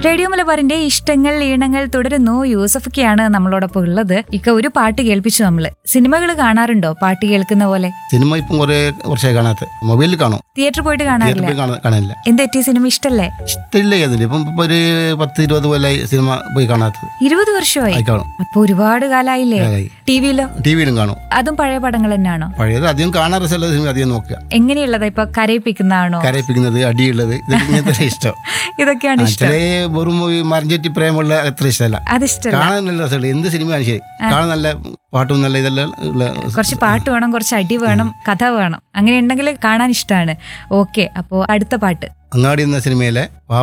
Radio മലബാറിന്റെ ഇഷ്ടങ്ങൾ ഈണങ്ങൾ തുടരുന്നു യൂസഫൊക്കെയാണ് നമ്മളോടൊപ്പം ഉള്ളത് ഇക്ക ഒരു പാട്ട് കേൾപ്പിച്ചു നമ്മള് സിനിമകൾ കാണാറുണ്ടോ പാട്ട് കേൾക്കുന്ന പോലെ സിനിമ ഇപ്പം കുറെ വർഷമായി കാണാത്ത മൊബൈലിൽ കാണും തിയേറ്ററിൽ പോയിട്ട് തിയേറ്ററിൽ കാണാറില്ല പോയി കാണാ- കാണില്ല എന്തെറ്റി സിനിമ ഇഷ്ടല്ലേ ഇഷ്ടമില്ല അതിന് ഇപ്പം ഇപ്പൊ ഒരു പത്ത് ഇരുപത് കൊല്ലമായി സിനിമ പോയി കാണാത്തത് ഇരുപത് വർഷമായി ആയി കാണും അപ്പൊ ഒരുപാട് കാലായില്ലേ ആയി. ടിവിയിലോ ടി വിയിലും കാണും അതും പഴയ പടങ്ങൾ തന്നെയാണോ പഴയത് അധികം കാണാൻ രസമുള്ള സിനിമ അധികം നോക്കുക എങ്ങനെയുള്ളതാ ഇപ്പൊ കരയിപ്പിക്കുന്നതാണോ കരയിപ്പിക്കുന്നത് അടിയുള്ളത് ഇതൊക്കെ ഇങ്ങനത്തെ ഇഷ്ടം ഇതൊക്കെയാണ് ആ, ഇഷ്ടം ചില വെറും ഈ മറിഞ്ചറ്റി പ്രേമുള്ള അത്ര ഇഷ്ടമല്ല അതിഷ്ടല്ല കാണാൻ നല്ല രസമുണ്ട് എന്ത് സിനിമയാണ് ശരി കാണാൻ നല്ല പാട്ടും നല്ല ഇതെല്ലാം ഉള്ള കുറച്ച് പാട്ട് വേണം കുറച്ച് അടി വേണം കഥ വേണം അങ്ങനെ ഉണ്ടെങ്കിൽ കാണാൻ ഇഷ്ടമാണ് ഓക്കെ അപ്പോ അടുത്ത പാട്ട് അങ്ങാടി എന്ന സിനിമയിലെ